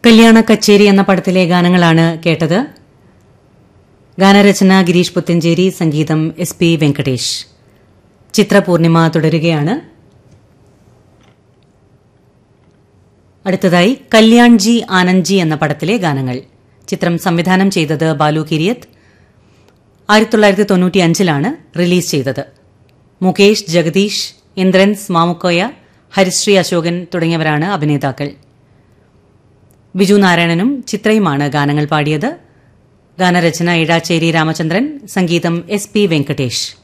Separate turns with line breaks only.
കല്യാണ കച്ചേരി എന്ന പടത്തിലെ ഗാനങ്ങളാണ് കേട്ടത് ഗാനരചന ഗിരീഷ് പുത്തഞ്ചേരി സംഗീതം എസ് പി വെങ്കടേഷ് ചിത്രപൂർണിമ തുടരുകയാണ് അടുത്തതായി കല്യാൺജി ആനന്ദ്ജി എന്ന പടത്തിലെ ഗാനങ്ങൾ ചിത്രം സംവിധാനം ചെയ്തത് ബാലു കിരിയത്ത് ആയിരത്തി തൊള്ളായിരത്തി തൊണ്ണൂറ്റി അഞ്ചിലാണ് റിലീസ് ചെയ്തത് മുകേഷ് ജഗദീഷ് ഇന്ദ്രൻസ് മാമുക്കോയ ഹരിശ്രീ അശോകൻ തുടങ്ങിയവരാണ് അഭിനേതാക്കൾ ബിജു നാരായണനും ചിത്രയുമാണ് ഗാനങ്ങൾ പാടിയത് ഗാനരചന ഇടാച്ചേരി രാമചന്ദ്രൻ സംഗീതം എസ് പി വെങ്കടേഷ്